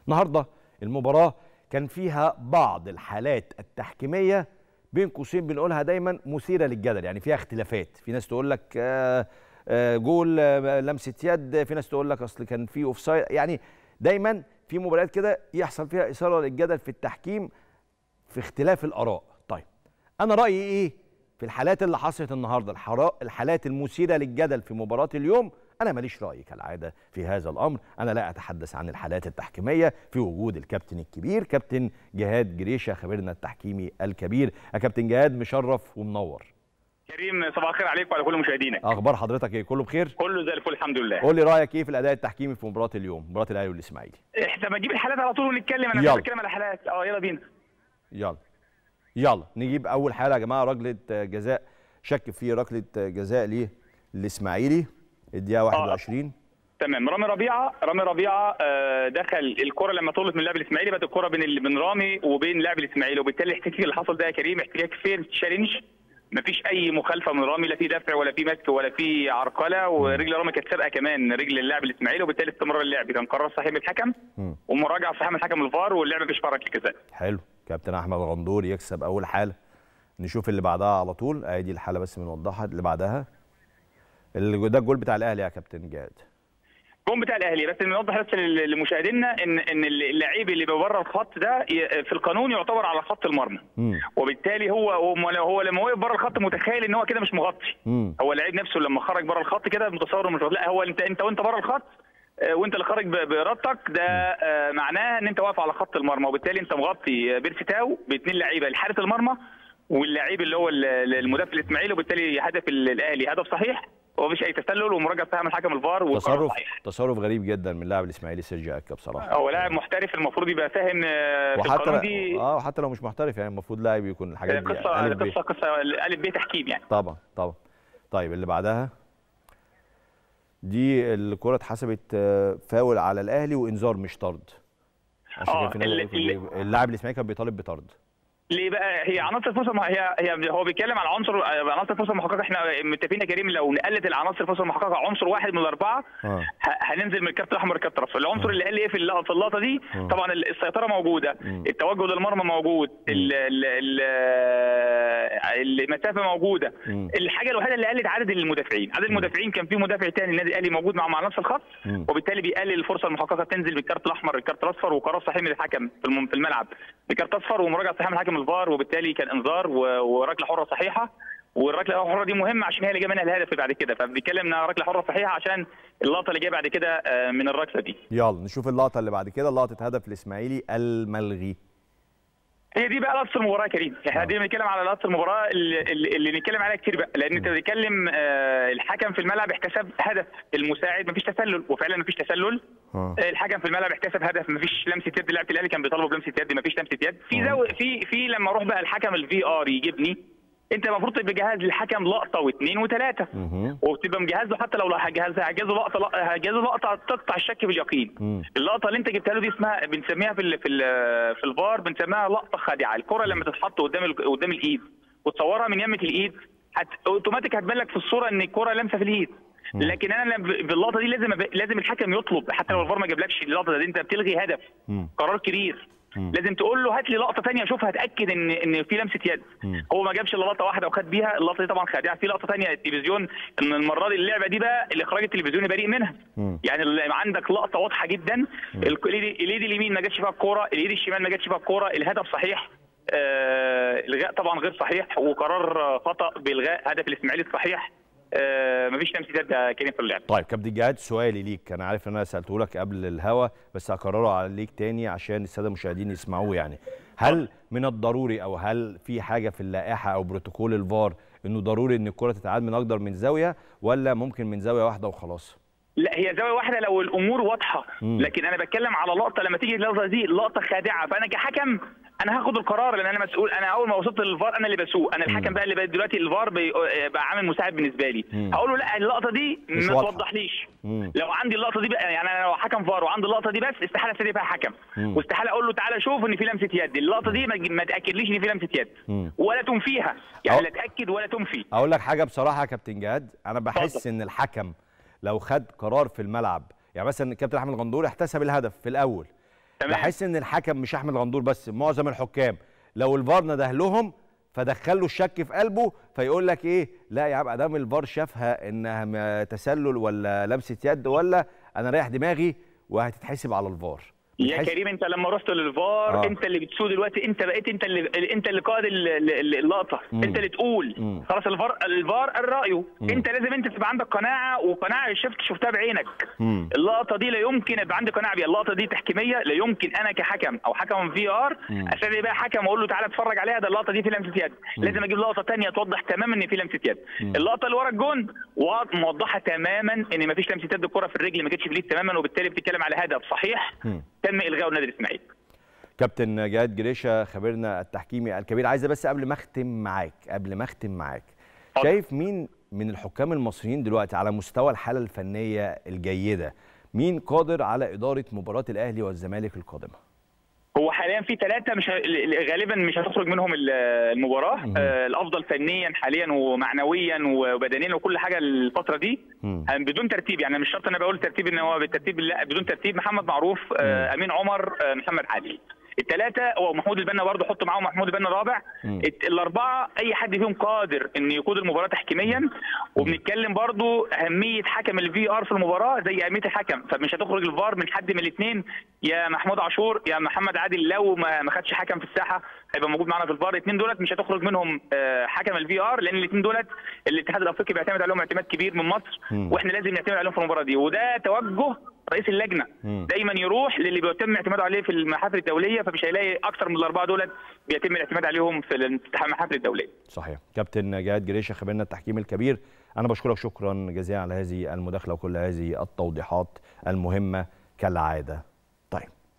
النهارده المباراه كان فيها بعض الحالات التحكيميه بين قوسين بنقولها دايما مثيره للجدل يعني فيها اختلافات في ناس تقول لك آه، آه، جول آه، لمسه يد في ناس تقول لك اصل كان في اوفسايد يعني دايما في مباريات كده يحصل فيها اثاره للجدل في التحكيم في اختلاف الاراء طيب انا رايي ايه في الحالات اللي حصلت النهارده الحرا- الحالات المثيره للجدل في مباراه اليوم انا ماليش راي كالعاده في هذا الامر انا لا اتحدث عن الحالات التحكيميه في وجود الكابتن الكبير كابتن جهاد جريشه خبيرنا التحكيمي الكبير يا كابتن جهاد مشرف ومنور كريم صباح الخير عليك وعلى كل مشاهدينا اخبار حضرتك ايه كله بخير كله زي الفل الحمد لله قول لي رايك ايه في الاداء التحكيمي في مباراه اليوم مباراه الاهلي والاسماعيلي احنا بنجيب الحالات على طول ونتكلم انا يلا. مش بتكلم على حالات اه يلا بينا يلا يلا نجيب اول حاله يا جماعه ركله جزاء شك في ركله جزاء ليه الاسماعيلي الدقيقه 21 تمام رامي ربيعه رامي ربيعه آه، دخل الكره لما طولت من اللاعب الاسماعيلي بقت الكره بين ال- بين رامي وبين اللاعب الاسماعيلي وبالتالي الاحتكاك اللي حصل ده يا كريم احتكاك فير تشالنج مفيش اي مخالفه من رامي لا في دفع ولا في مسك ولا في عرقله ورجل رامي كانت سابقه كمان رجل اللاعب الاسماعيلي وبالتالي استمرار اللعب كان قرار صحيح من الحكم مم. ومراجعه صحيح من الحكم الفار واللعبه مفيش فيها ركله جزاء حلو كابتن احمد غندور يكسب اول حاله نشوف اللي بعدها على طول ادي الحاله بس بنوضحها اللي بعدها اللي ده الجول بتاع الاهلي يا كابتن جهاد الجون بتاع الاهلي بس نوضح بس لل- لمشاهدينا ان ان اللعيب اللي بره الخط ده ي- في القانون يعتبر على خط المرمى مم. وبالتالي هو هو هو لما وقف بره الخط متخيل ان هو كده مش مغطي مم. هو اللعيب نفسه لما خرج بره الخط كده متصور إنه مش مغطي لا هو انت انت وانت بره الخط آه، وانت اللي خارج ب- بارادتك ده آه، معناه ان انت واقف على خط المرمى وبالتالي انت مغطي آه، بيرسي تاو باثنين لعيبه لحارس المرمى واللعيب اللي هو ال- ال- المدافع الاسماعيلي وبالتالي هدف ال- الاهلي هدف صحيح ومفيش اي تسلل ومراجعه صحيحه من حكم الفار والقرار تصرف صحيح تصرف غريب جدا من اللاعب الاسماعيلي سيرجي اكا بصراحه هو لاعب محترف المفروض يبقى فاهم آه، في وحتى القانون دي اه وحتى لو مش محترف يعني المفروض لاعب يكون الحاجات دي قصه ألف ب. قصه قصه الف ب تحكيم يعني طبعا طبعا طيب اللي بعدها دي الكرة اتحسبت آه، فاول على الاهلي وانذار مش طرد عشان آه، كان في ناس اللي- بتقول إيه، اللاعب الاسماعيلي كان بيطالب بطرد ليه بقى هي عناصر الفرصه مح- هي هي هو بيتكلم على عنصر عناصر الفرصه المحققه احنا متفقين يا كريم لو نقلت العناصر الفرصه المحققه عنصر واحد من الاربعه اه ه- هننزل من الكارت الاحمر الكارت الاصفر العنصر اللي قال ايه في اللقطه في اللقطه دي مم. طبعا ال- السيطره موجوده مم. التوجه للمرمى موجود ال- ال- ال- المسافه موجوده مم. الحاجه الوحيده اللي قلت عدد المدافعين عدد المدافعين كان في مدافع تاني النادي الاهلي موجود مع مع نفس الخط مم. وبالتالي بيقلل الفرصه المحققه تنزل بالكارت الاحمر الكارت الاصفر وقرار صحيح من الحكم في الم- في الملعب بكارت اصفر ومراجعه صحيحه من حكم الفار وبالتالي كان انذار و- وركله حره صحيحه والركله الحره دي مهمه عشان هي اللي جايه منها الهدف بعد كده فبنتكلم انها ركله حره صحيحه عشان اللقطه اللي جايه بعد كده آه، من الركله دي يلا نشوف اللقطة اللي بعد كده لقطة هدف الاسماعيلي الملغي هي دي بقى لقطه المباراه يا كريم احنا دي بنتكلم على لقطه المباراه اللي, اللي اللي نتكلم عليها كتير بقى لان انت بتتكلم آه، الحكم في الملعب احتسب هدف المساعد مفيش تسلل وفعلا مفيش تسلل اه آه، الحكم في الملعب احتسب هدف مفيش لمسه يد لعبه الاهلي كان بيطالبوا بلمسه يد مفيش لمسه يد في زو... في في لما اروح بقى الحكم الفي ار يجيبني انت المفروض تبقى جهاز للحكم لقطه واثنين وثلاثه مهم. وبتبقى مجهز له حتى لو هجهز هجهزه لقطه لا- هجهزه لقطه تقطع الشك باليقين مم. اللقطه اللي انت جبتها له دي اسمها بنسميها في ال في ال في الفار بنسميها لقطه خادعه الكره لما تتحط قدام ال- قدام الايد وتصورها من يمه الايد هت... اوتوماتيك هتبان لك في الصوره ان الكره لامسه في الايد لكن انا لما- في اللقطه دي لازم أب... لازم الحكم يطلب حتى لو الفار ما جابلكش اللقطه دي انت بتلغي هدف مم. قرار كبير مم. لازم تقول له هات لي لقطه ثانيه اشوفها اتاكد ان ان في لمسه يد مم. هو ما جابش الا لقطه واحده وخد بيها اللقطه دي طبعا خادعه في لقطه ثانيه التلفزيون ان المره دي اللعبه دي بقى الاخراج التلفزيوني بريء منها مم. يعني اللي عندك لقطه واضحه جدا الك- اليد اليد اليمين ما جاتش فيها الكوره اليد الشمال ما جاتش فيها الكوره الهدف صحيح آه، الغاء طبعا غير صحيح وقرار آه، خطا بالغاء هدف الاسماعيلي الصحيح آه، مفيش لمسه يد يا كريم في اللعب طيب كابتن جهاد سؤالي ليك انا عارف ان انا سالته لك قبل الهوا بس هكرره عليك تاني عشان الساده المشاهدين يسمعوه يعني هل من الضروري او هل في حاجه في اللائحه او بروتوكول الفار انه ضروري ان الكره تتعاد من اكتر من زاويه ولا ممكن من زاويه واحده وخلاص لا هي زاويه واحده لو الامور واضحه مم. لكن انا بتكلم على لقطه لما تيجي اللقطه دي لقطه خادعه فانا كحكم انا هاخد القرار لان انا مسؤول انا اول ما وصلت للفار انا اللي بسوق انا الحكم بقى اللي بقى دلوقتي الفار بي- بقى عامل مساعد بالنسبه لي مم. هقول له لا اللقطه دي مش ما واضحة. توضحليش مم. لو عندي اللقطه دي بقى يعني انا لو حكم فار وعندي اللقطه دي بس استحاله استدعي فيها حكم مم. واستحاله اقول له تعالى شوف ان في لمسه يد اللقطه دي ما ما تاكدليش ان في لمسه يد مم. ولا تنفيها يعني أو- لا تاكد ولا تنفي اقول لك حاجه بصراحه يا كابتن جهاد انا بحس اتفضل. ان الحكم لو خد قرار في الملعب يعني مثلا الكابتن احمد غندور احتسب الهدف في الاول تمام. بحس ان الحكم مش احمد غندور بس معظم الحكام لو الفار نده لهم فدخل له الشك في قلبه فيقول لك ايه لا يا عم ادام الفار شافها انها م- تسلل ولا لمسه يد ولا انا رايح دماغي وهتتحسب على الفار يا بتحس- كريم انت لما رحت للفار آه. آه. انت اللي بتسوق دلوقتي انت بقيت انت اللي انت اللي قائد ال- ال- اللقطه مم. انت اللي تقول مم. خلاص الفار الفار قال رايه مم. انت لازم انت تبقى عندك قناعه وقناعه شفت شفتها بعينك مم. اللقطه دي لا يمكن يبقى عندي قناعه بيها اللقطه دي تحكيميه لا يمكن انا كحكم او حكم في ار مم. استدعي بقى حكم واقول له تعالى اتفرج عليها ده اللقطه دي في لمسه يد لازم اجيب لقطه ثانيه توضح تماما ان في لمسه يد مم. اللقطه اللي ورا الجون وا- موضحه تماما ان مفيش لمسه يد الكره في الرجل ما جتش في اليد تماما وبالتالي بتتكلم على هدف صحيح مم. تم الغائه النادي الاسماعيلي كابتن جهاد جريشه خبيرنا التحكيمي الكبير عايزه بس قبل ما اختم معاك قبل ما اختم معاك اتفضل. شايف مين من الحكام المصريين دلوقتي على مستوى الحاله الفنيه الجيده مين قادر على اداره مباراه الاهلي والزمالك القادمه هو حاليا في ثلاثة مش ه- ل- غالبا مش هتخرج منهم ال- المباراة مم. آه، الأفضل فنيا حاليا ومعنويا وبدنيا وكل حاجة الفترة دي مم. آه، بدون ترتيب يعني مش شرط أنا بقول ترتيب إن هو بالترتيب لا بدون ترتيب محمد معروف آه، أمين عمر آه، محمد علي الثلاثة ومحمود البنا برضه حط معاهم محمود البنا رابع مم. الت- الأربعة أي حد فيهم قادر إن يقود المباراة تحكيميا وبنتكلم برضه أهمية حكم الفي ار في المباراة زي أهمية الحكم فمش هتخرج الفار من حد من الاثنين يا محمود عاشور يا محمد عادل لو ما ما خدش حكم في الساحة هيبقى موجود معانا في الفار الاثنين دولت مش هتخرج منهم آه، حكم الفي ار لأن الاثنين دولت الاتحاد الأفريقي بيعتمد عليهم اعتماد كبير من مصر مم. واحنا لازم نعتمد عليهم في المباراة دي وده توجه رئيس اللجنة مم. دايما يروح للي بيتم اعتماده عليه في المحافل الدوليه فمش هيلاقي اكثر من الاربعه دولت بيتم الاعتماد عليهم في المحافل الدوليه صحيح كابتن جهاد جريشه خبيرنا التحكيم الكبير انا بشكرك شكرا جزيلا على هذه المداخله وكل هذه التوضيحات المهمه كالعاده